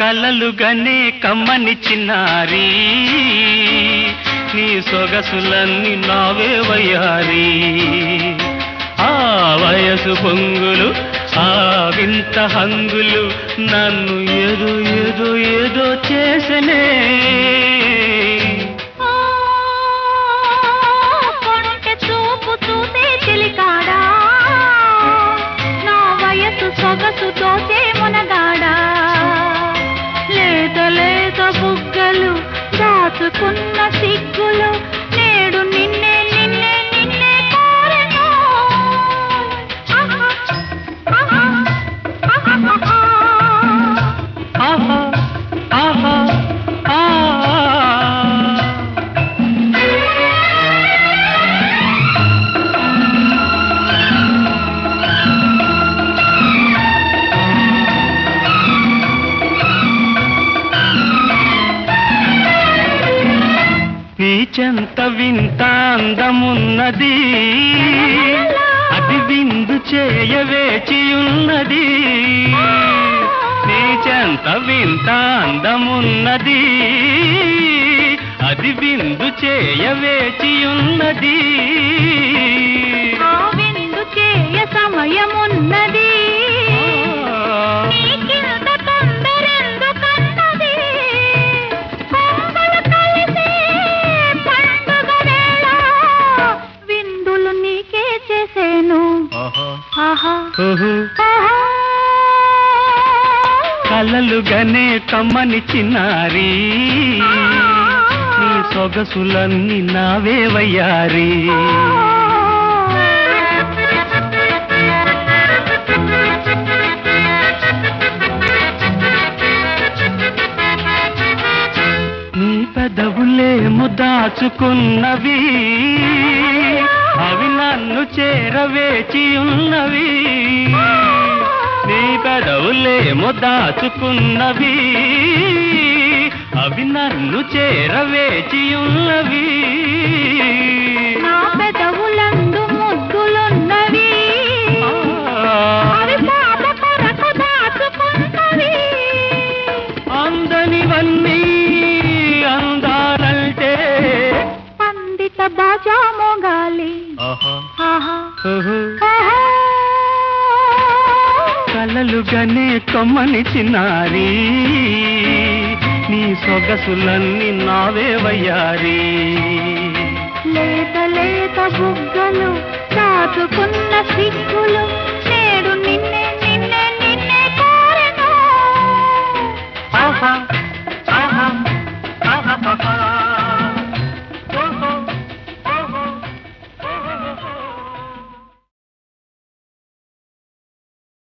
కలలుగానే కమ్మని చిన్నారి నీ సొగసులన్నీ నావే వయ్యారి ఆ వయసు పొంగులు ఆ వింత హంగులు నన్ను ఏదో ఏదో ఏదో చేసనే ఓ, కొంటె చూపు చూసే చిలికాడా నా వయసు సొగసు తోచే మునగాడా లేత లేత బుగ్గలు దాచుకున్న సిగ్గులు నేడు నిన్నే నిన్నే నిన్నే కోరెను ఆహా, ఆహా, ఆహా, ఆహా. ఆహా ఆహా ఆ నీ చెంత వింత అందమున్నది అది విందు చేయవేచియున్నది నీ చెంత వింత అందమున్నది అది విందు చేయవేచియున్నది ఆ విందు చేయ సమయమున్నది నీకింత తొందరెందుకన్నది? కొంగులు కలిసే పండుగ వేళ విందులు నీకే చేసేను ఆహా. ఆహా ఓహో. ఆహా. కలలుగానే కమ్మని చిన్నారి నీ సొగసులన్నీ నావే వయ్యారి నీ పెదవులేము దాచుకున్నవి అవి నన్ను చేరవేచి ఉన్నవి నీ పెదవులేము దాచుకున్నవి అవి నన్ను చేరవేచి ఉన్నవి నా పెదవులందు ముద్దులున్నవి అవి పాప కొరకు దాచుకున్నవి అందనివన్నీ అందాలంటే పండిత బాజా మోగాలి ఆహా ఆహా ఓహో. ఆహా. కలలుగానే కొమ్మని చిన్నారి నీ సొగసులన్నీ నావే వయ్యారి లేత లేత బుగ్గలు దాచుకున్న సిగ్గులు